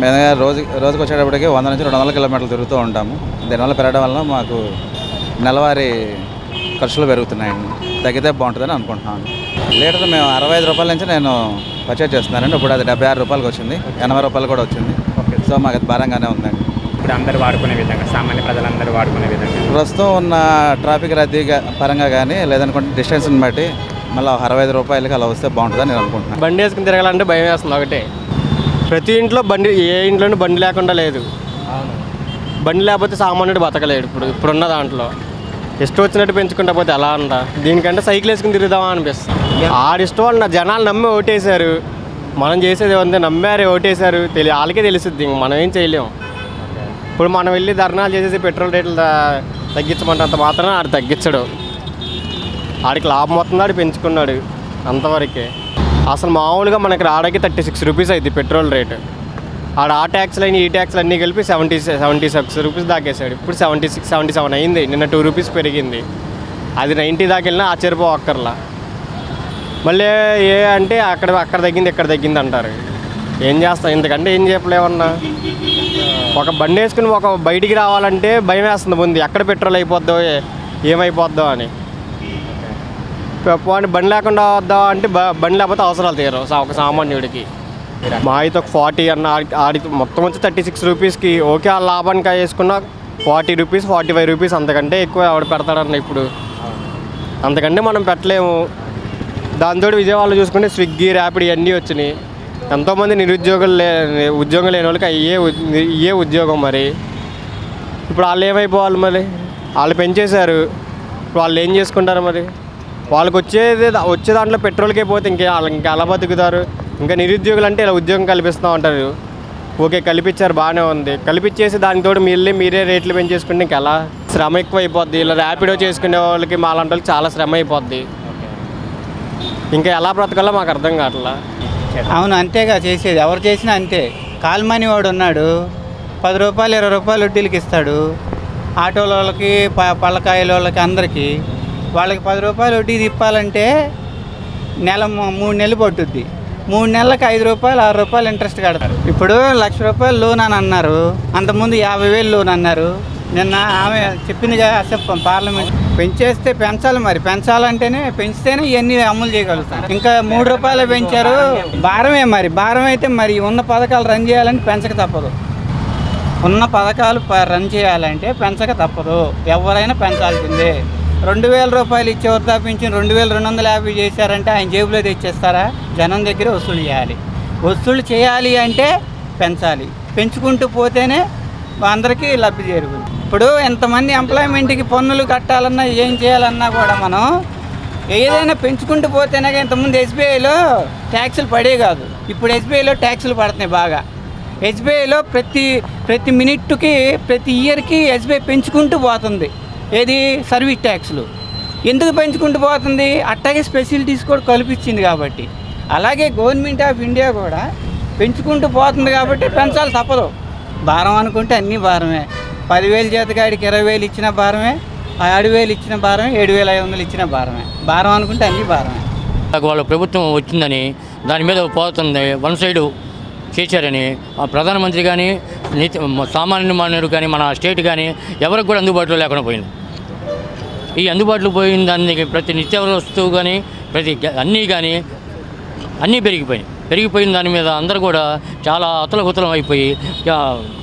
మేము రోజు రోజుకి వచ్చేటప్పటికి వంద నుంచి రెండు వందల కిలోమీటర్లు తిరుగుతూ ఉంటాము దీనివల్ల పెరగడం వల్ల మాకు నెలవారీ ఖర్చులు పెరుగుతున్నాయండి తగ్గితే బాగుంటుందని అనుకుంటున్నాను లీటర్ మేము అరవై ఐదు రూపాయల నుంచి నేను పర్చేజ్ చేస్తున్నానండి ఇప్పుడు అది డెబ్బై ఆరు రూపాయలకి వచ్చింది ఎనభై రూపాయలు కూడా వచ్చింది సో మాకు అది భారంగానే ఉందండి ఇప్పుడు అందరూ వాడుకునే విధంగా సామాన్య ప్రజలందరూ వాడుకునే విధంగా ప్రస్తుతం ఉన్న ట్రాఫిక్ రద్దీ గా- పరంగా కానీ లేదనుకుంటే డిస్టెన్స్ని బట్టి మళ్ళీ అరవై ఐదు రూపాయలకి అలా వస్తే బాగుంటుందని నేను అనుకుంటున్నాను బండి వేసుకుని తిరగాలంటే భయం వేస్తుంది ఒకటే ప్రతి ఇంట్లో బండి ఏ ఇంట్లోనూ బండి లేకుండా లేదు బండి లేకపోతే సామాన్యుడు బతకలేడు ఇప్పుడు ఇప్పుడున్న దాంట్లో ఇష్టం వచ్చినట్టు పెంచుకుంటా పోతే ఎలా ఉందా దీనికంటే సైకిల్ వేసుకుని తిరుగుదామా అనిపిస్తుంది ఆడిష్టం వాళ్ళు జనాలు నమ్మి ఓటేశారు మనం చేసేది ఏముంది నమ్మారు ఓటేశారు తెలి వాళ్ళకే తెలుస్తుంది ఇంక మనం ఏం చేయలేం ఇప్పుడు మనం వెళ్ళి ధర్నాలు చేసేసి పెట్రోల్ రేట్లు త- తగ్గించమంటే మాత్రం ఆడు తగ్గించడు ఆడికి లాభం వస్తుంది ఆడు పెంచుకున్నాడు అంతవరకే అసలు మామూలుగా మనకి రావడానికి థర్టీ సిక్స్ రూపీస్ అయింది పెట్రోల్ రేటు ఆడ ఆ ట్యాక్స్లు అయినా ఈ ట్యాక్స్లు అన్నీ కలిపి సెవెంటీ సెవెంటీ సిక్స్ రూపీస్ దాకేసాడు ఇప్పుడు సెవెంటీ సిక్స్ సెవెంటీ సెవెన్ అయింది నిన్న టూ రూపీస్ పెరిగింది అది నైంటీ దాకా వెళ్ళినా ఆశ్చర్యపోవక్కర్లా మళ్ళీ ఏ అంటే అక్కడ అక్కడ తగ్గింది ఇక్కడ తగ్గింది అంటారు ఏం చేస్తాం ఇంతకంటే ఏం చెప్పలేమన్నా ఒక బండి వేసుకుని ఒక బయటికి రావాలంటే భయం వేస్తుంది ముందు ఎక్కడ పెట్రోల్ అయిపోద్దో ఏ- ఏమైపోద్దో అని పోనీ బండి లేకుండా వద్దాం అంటే బ- బండి లేకపోతే అవసరాలు తీరవు సా- ఒక సామాన్యుడికి మా అయితే ఒక ఫార్టీ అన్న ఆడి- ఆడి మొత్తం వచ్చి థర్టీ సిక్స్ రూపీస్కి ఓకే ఆ లాభానికి వేసుకున్న forty rupees forty five rupees అంతకంటే ఎక్కువ ఎవడు పెడతాడన్న ఇప్పుడు అంతకంటే మనం పెట్టలేము దాంతో విజయవాడలో చూసుకుంటే స్విగ్గీ ర్యాపిడ్ ఇవన్నీ వచ్చినాయి ఎంతోమంది నిరుద్యోగులు లే ఉద్యోగం లేని వాళ్ళకి అయ్యే ఉద్- ఇయ్యే ఉద్యోగం మరి ఇప్పుడు వాళ్ళు ఏమైపోవాలి మరి వాళ్ళు పెంచేశారు ఇప్పుడు వాళ్ళు ఏం చేసుకుంటారు మరి వాళ్ళకి వచ్చేది వచ్చే దాంట్లో పెట్రోల్కే పోతే ఇంకే వాళ్ళు ఇంకా ఎలా బతుకుతారు ఇంకా నిరుద్యోగులు అంటే ఇలా ఉద్యోగం కల్పిస్తూ ఉంటారు ఓకే కల్పించారు బాగానే ఉంది కల్పించేసి దానితో మీళ్ళే మీరే రేట్లు పెంచేసుకుంటే ఇంకా ఎలా శ్రమ ఎక్కువ అయిపోద్ది ఇలా ర్యాపిడో చేసుకునే వాళ్ళకి మాలాంటి వాళ్ళకి చాలా శ్రమ అయిపోద్ది ఇంకా ఎలా బ్రతకాలో మాకు అర్థం కావట్లా అవును అంతేగా చేసేది ఎవరు చేసినా అంతే కాల్మని వాడు ఉన్నాడు పది రూపాయలు ఇరవై రూపాయలు వడ్డీలకి ఇస్తాడు ఆటోల వాళ్ళకి ప పళ్ళకాయల వాళ్ళకి అందరికీ వాళ్ళకి పది రూపాయలు వడ్డీ తిప్పాలంటే నెల మూ- మూడు నెలలు పట్టుద్ది మూడు నెలలకు ఐదు రూపాయలు ఆరు రూపాయలు ఇంట్రెస్ట్ కడతారు ఇప్పుడు లక్ష రూపాయలు లోన్ అని అన్నారు అంతకుముందు యాభై వేలు లోన్ అన్నారు నిన్న ఆమె చెప్పిందిగా అసలు పార్లమెంట్ పెంచేస్తే పెంచాలి మరి పెంచాలంటేనే పెంచితేనే ఇవన్నీ అమలు చేయగలుగుతాం ఇంకా మూడు రూపాయలు పెంచారు భారమే మరి భారం అయితే మరి ఉన్న పథకాలు రన్ చేయాలని పెంచక తప్పదు ఉన్న పథకాలు ప- రన్ చేయాలంటే పెంచక తప్పదు ఎవరైనా పెంచాల్సిందే రెండు వేల రూపాయలు ఇచ్చే వృద్ధాపించిన రెండు వేల రెండు వందల యాభై చేశారంటే ఆయన జేబులో తెచ్చేస్తారా జనం దగ్గర వసూలు చేయాలి వసూలు చేయాలి అంటే పెంచాలి పెంచుకుంటూ పోతేనే అందరికీ లబ్ధి చేరుకుంది ఇప్పుడు ఎంతమంది ఎంప్లాయ్మెంట్కి పన్నులు కట్టాలన్నా ఏం చేయాలన్నా కూడా మనం ఏదైనా పెంచుకుంటూ పోతేనే ఇంతకుముందు ఎస్బీఐలో ట్యాక్సులు పడే కాదు ఇప్పుడు ఎస్బీఐలో ట్యాక్సులు పడుతున్నాయి బాగా ఎస్బీఐలో ప్రతి ప్రతి మినిట్కి ప్రతి ఇయర్కి ఎస్బీఐ పెంచుకుంటూ పోతుంది ఏది సర్వీస్ ట్యాక్స్లు ఎందుకు పెంచుకుంటూ పోతుంది అట్టాగే స్పెషాలిటీస్ కూడా కల్పించింది కాబట్టి అలాగే గవర్నమెంట్ ఆఫ్ ఇండియా కూడా పెంచుకుంటూ పోతుంది కాబట్టి పెంచాలి తప్పదు భారం అనుకుంటే అన్నీ భారమే పదివేలు జీతగాడికి ఇరవై వేలు ఇచ్చిన భారమే ఆరు వేలు ఇచ్చిన భారమే ఏడు వేల ఐదు వందలు ఇచ్చిన భారమే భారం అనుకుంటే అన్నీ భారమే నాకు వాళ్ళ ప్రభుత్వం వచ్చిందని దాని మీద పోతుంది వన్ సైడు చేశారని ఆ ప్రధానమంత్రి కానీ నీతి సామాన్య మానవుడు కానీ మన స్టేట్ కానీ ఎవరికి కూడా అందుబాటులో లేకుండా పోయింది ఈ అందుబాటులో పోయిన దానికి ప్రతి నిత్యావసర వస్తువు కానీ ప్రతి గ- అన్నీ కానీ అన్నీ పెరిగిపోయినాయి పెరిగిపోయిన దాని మీద అందరూ కూడా చాలా అతలకుతలం అయిపోయి ఇక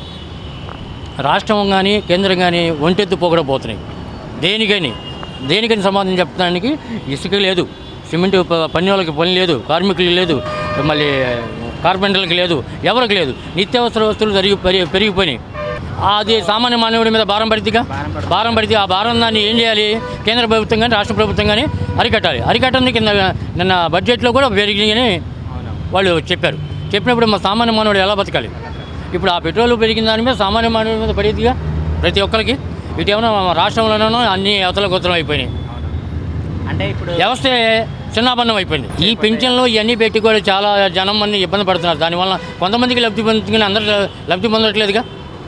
రాష్ట్రం కానీ కేంద్రం కానీ ఒంటెత్తు పోకడ పోతున్నాయి దేనికని దేనికని సమాధానం చెప్పడానికి ఇసుక లేదు సిమెంట్ ప- పని వాళ్ళకి పని లేదు కార్మికులకు లేదు మళ్ళీ కార్పెంటర్లకు లేదు ఎవరికి లేదు నిత్యావసర వస్తువులు జరిగి పెరిగి పెరిగిపోయినాయి అది సామాన్య మానవుడి మీద భారం పడితేగా భారం పడితే ఆ భారం దాన్ని ఏం చేయాలి కేంద్ర ప్రభుత్వం కానీ రాష్ట్ర ప్రభుత్వం కానీ అరికట్టాలి అరికట్టండి కింద నిన్న బడ్జెట్లో కూడా పెరిగినాయని వాళ్ళు చెప్పారు చెప్పినప్పుడు మా సామాన్య మానవుడు ఎలా బతకాలి ఇప్పుడు ఆ పెట్రోల్ పెరిగిన దాని మీద సామాన్య మానవుడి మీద పడేదిగా ప్రతి ఒక్కరికి ఇటు ఏమైనా మా రాష్ట్రంలోనూ అన్ని అవతల కొత్తలం అయిపోయినాయి అంటే ఇప్పుడు వ్యవస్థ చిన్నాభన్నం అయిపోయింది ఈ పింఛన్లు ఇవన్నీ పెట్టి కూడా చాలా జనం మంది ఇబ్బంది పడుతున్నారు దానివల్ల కొంతమందికి లబ్ధి పొందుతుంది అందరూ లబ్ధి పొందట్లేదుగా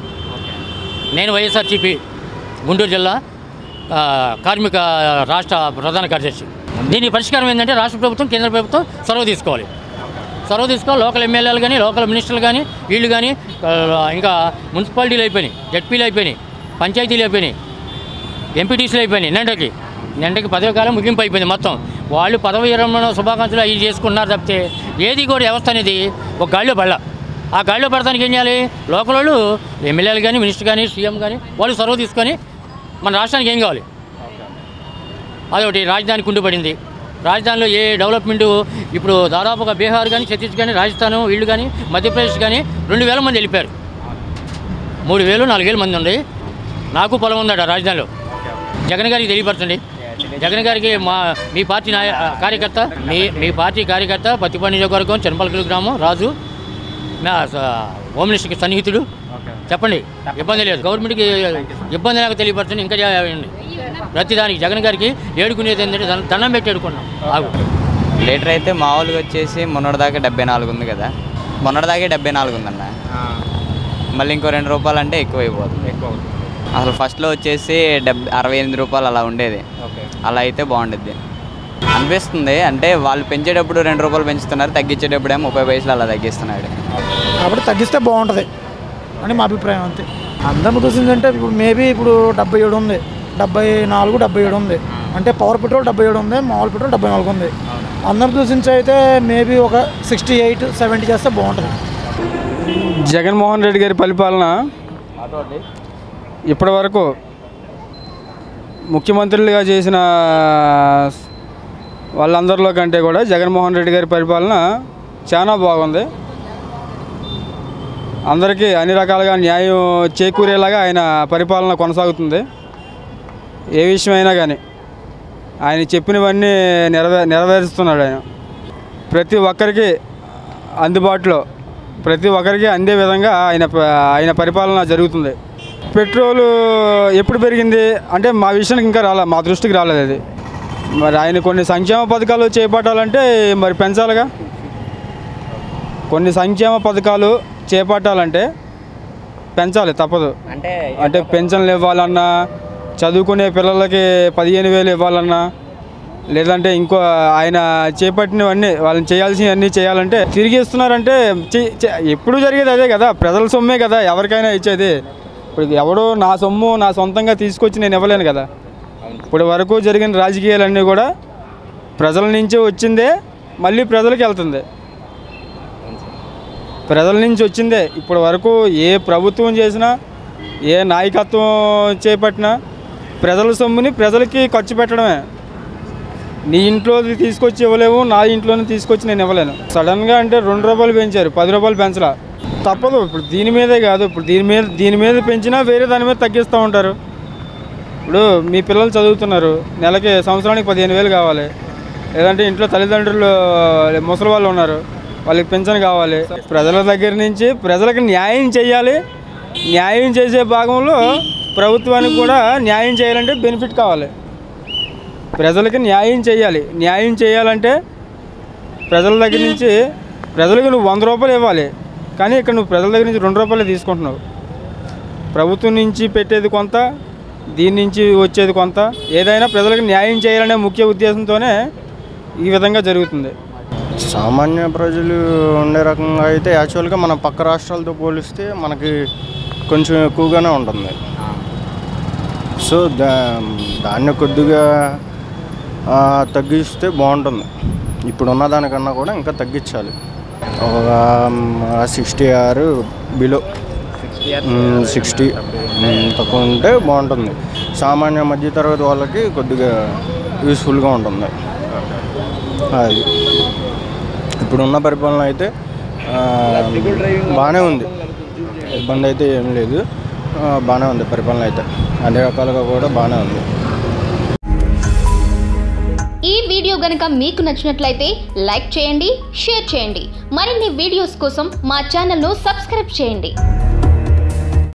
నేను వైఎస్ఆర్సీపీ గుంటూరు జిల్లా ఆ, కార్మిక రాష్ట్ర ప్రధాన కార్యదర్శి దీని పరిష్కారం ఏంటంటే రాష్ట్ర ప్రభుత్వం కేంద్ర ప్రభుత్వం చొరవ తీసుకోవాలి చొరవ తీసుకొని లోకల్ ఎమ్మెల్యేలు కానీ లోకల్ మినిస్టర్లు కానీ వీళ్ళు కానీ ఆ, ఇంకా మున్సిపాలిటీలు అయిపోయినాయి జడ్పీలు అయిపోయినాయి పంచాయతీలు అయిపోయినాయి ఎంపీటీసీలు అయిపోయినాయి నిండకి నిండకి పదవి కాలం ముగింపు అయిపోయింది మొత్తం వాళ్ళు పదవి విరమణ శుభాకాంక్షలు అవి చేసుకున్నారు తప్పితే ఏది కూడా వ్యవస్థ అనేది ఒక గాడిలో పడల ఆ గాడిలో పడటానికి ఏం చేయాలి లోకల్ వాళ్ళు ఎమ్మెల్యేలు కానీ మినిస్టర్ కానీ సీఎం కానీ వాళ్ళు చొరవ తీసుకొని మన రాష్ట్రానికి ఏం కావాలి అదొకటి రాజధాని కుండిపడింది రాజధానిలో ఏ డెవలప్మెంట్ ఇప్పుడు దాదాపుగా బీహార్ కానీ ఛత్తీస్గఢ్ కానీ రాజస్థాన్ వీళ్ళు కానీ మధ్యప్రదేశ్ కానీ రెండు వేల మంది వెళ్ళిపోయారు మూడు వేలు నాలుగు వేల మంది ఉంది నాకు పొలం ఉందట రాజధానిలో జగన్ గారికి తెలియపరచండి జగన్ గారికి మా మీ పార్టీ నాయ కార్యకర్త మీ మీ పార్టీ కార్యకర్త పత్తిపాడు నియోజకవర్గం చెనపలకలు గ్రామం రాజు నా స- హోమ్ మినిస్టర్కి సన్నిహితుడు చెప్పండి ఇబ్బంది లేదు గవర్నమెంట్కి ఇబ్బంది లేక తెలియపరచండి ఇంకా చేయండి ప్రతిదానికి జగన్ గారికి ఏడుకునేది ఏంటంటే దండం- దండం పెట్టి ఏడుకున్నాం ఆగు లీటర్ అయితే మామూలుగా వచ్చేసి మొన్నటిదాకా డెబ్బై నాలుగు ఉంది కదా మొన్నటిదాకే డెబ్బై నాలుగు ఉందన్న మళ్ళీ ఇంకో రెండు రూపాయలు అంటే ఎక్కువ అయిపోతుంది ఎక్కువ అవుతుంది అసలు ఫస్ట్లో వచ్చేసి డెబ్బై అరవై ఎనిమిది రూపాయలు అలా ఉండేది ఓకే అలా అయితే బాగుండుద్ది అనిపిస్తుంది అంటే వాళ్ళు పెంచేటప్పుడు రెండు రూపాయలు పెంచుతున్నారు తగ్గించేటప్పుడు ఏమో ముప్పై పైసలు అలా తగ్గిస్తున్నాడు కాబట్టి తగ్గిస్తే బాగుంటుంది అని మా అభిప్రాయం అంతే అందరిని చూసిందంటే ఇప్పుడు మేబీ ఇప్పుడు డెబ్బై ఏడు ఉంది డెబ్బై నాలుగు డెబ్బై ఏడు ఉంది అంటే పవర్ పెట్రోల్ డెబ్బై ఏడు ఉంది మామూలు పెట్రోల్ డెబ్బై నాలుగు ఉంది అందరు చూసించి అయితే మేబీ ఒక సిక్స్టీ ఎయిట్ సెవెంటీ చేస్తే బాగుంటుంది జగన్మోహన్ రెడ్డి గారి పరిపాలన ఇప్పటి వరకు ముఖ్యమంత్రులుగా చేసిన వాళ్ళందరిలో కంటే కూడా జగన్మోహన్ రెడ్డి గారి పరిపాలన చాలా బాగుంది అందరికీ అన్ని రకాలుగా న్యాయం చేకూరేలాగా ఆయన పరిపాలన కొనసాగుతుంది ఏ విషయమైనా కానీ ఆయన చెప్పినవన్నీ నెరవే నెరవేరుస్తున్నాడు ఆయన ప్రతి ఒక్కరికి అందుబాటులో ప్రతి ఒక్కరికి అందే విధంగా ఆయన ప- ఆయన పరిపాలన జరుగుతుంది పెట్రోల్ ఎప్పుడు పెరిగింది అంటే మా విషయానికి ఇంకా రాలే మా దృష్టికి రాలేదు అది మరి ఆయన కొన్ని సంక్షేమ పథకాలు చేపట్టాలంటే మరి పెంచాలిగా కొన్ని సంక్షేమ పథకాలు చేపట్టాలంటే పెంచాలి తప్పదు అంటే అంటే పెన్షన్లు ఇవ్వాలన్నా చదువుకునే పిల్లలకి పదిహేను వేలు ఇవ్వాలన్నా లేదంటే ఇంకో ఆయన చేపట్టినవన్నీ వాళ్ళని చేయాల్సినవన్నీ చేయాలంటే తిరిగి ఇస్తున్నారంటే చెయ్- చె- ఎప్పుడు జరిగేది అదే కదా ప్రజల సొమ్మే కదా ఎవరికైనా ఇచ్చేది ఇప్పుడు ఎవడో నా సొమ్ము నా సొంతంగా తీసుకొచ్చి నేను ఇవ్వలేను కదా ఇప్పుడు వరకు జరిగిన రాజకీయాలన్నీ కూడా ప్రజల నుంచి వచ్చిందే మళ్ళీ ప్రజలకు వెళ్తుంది ప్రజల నుంచి వచ్చిందే ఇప్పటి వరకు ఏ ప్రభుత్వం చేసినా ఏ నాయకత్వం చేపట్టినా ప్రజల సొమ్ముని ప్రజలకి ఖర్చు పెట్టడమే నీ ఇంట్లో తీసుకొచ్చి ఇవ్వలేవు నా ఇంట్లోనే తీసుకొచ్చి నేను ఇవ్వలేను సడన్గా అంటే రెండు రూపాయలు పెంచారు పది రూపాయలు పెంచలా తప్పదు ఇప్పుడు దీని మీదే కాదు ఇప్పుడు దీని మీద దీని మీద పెంచినా వేరే దాని మీద తగ్గిస్తూ ఉంటారు ఇప్పుడు మీ పిల్లలు చదువుతున్నారు నెలకి సంవత్సరానికి పదిహేను వేలు కావాలి లేదంటే ఇంట్లో తల్లిదండ్రులు ముసలి వాళ్ళు ఉన్నారు వాళ్ళకి పెన్షన్ కావాలి ప్రజల దగ్గర నుంచి ప్రజలకు న్యాయం చేయాలి న్యాయం చేసే భాగంలో ప్రభుత్వానికి కూడా న్యాయం చేయాలంటే బెనిఫిట్ కావాలి ప్రజలకి న్యాయం చేయాలి న్యాయం చేయాలంటే ప్రజల దగ్గర నుంచి ప్రజలకు నువ్వు వంద రూపాయలు ఇవ్వాలి కానీ ఇక్కడ నువ్వు ప్రజల దగ్గర నుంచి రెండు రూపాయలు తీసుకుంటున్నావు ప్రభుత్వం నుంచి పెట్టేది కొంత దీని నుంచి వచ్చేది కొంత ఏదైనా ప్రజలకు న్యాయం చేయాలనే ముఖ్య ఉద్దేశంతోనే ఈ విధంగా జరుగుతుంది సామాన్య ప్రజలు ఉండే రకంగా అయితే యాక్చువల్గా మన పక్క రాష్ట్రాలతో పోలిస్తే మనకి కొంచెం ఎక్కువగానే ఉంటుంది సో దా దాన్ని కొద్దిగా ఆ, తగ్గిస్తే బాగుంటుంది ఇప్పుడు ఉన్న దానికన్నా కూడా ఇంకా తగ్గించాలి ఒక సిక్స్టీ ఆరు బిలో సిక్స్టీ తక్కువ ఉంటే బాగుంటుంది సామాన్య మధ్యతరగతి వాళ్ళకి కొద్దిగా యూస్ఫుల్గా ఉంటుంది అది ఇప్పుడున్న పరిపాలన అయితే ఆ, బాగానే ఉంది ఇబ్బంది అయితే ఏం లేదు ఆ, బాగానే ఉంది పరిపాలన అయితే అన్ని రకాలుగా కూడా బాగానే ఉంది ఈ వీడియో గనుక మీకు నచ్చినట్లయితే లైక్ చేయండి షేర్ చేయండి మరిన్ని వీడియోస్ కోసం మా ఛానల్ను సబ్స్క్రైబ్ చేయండి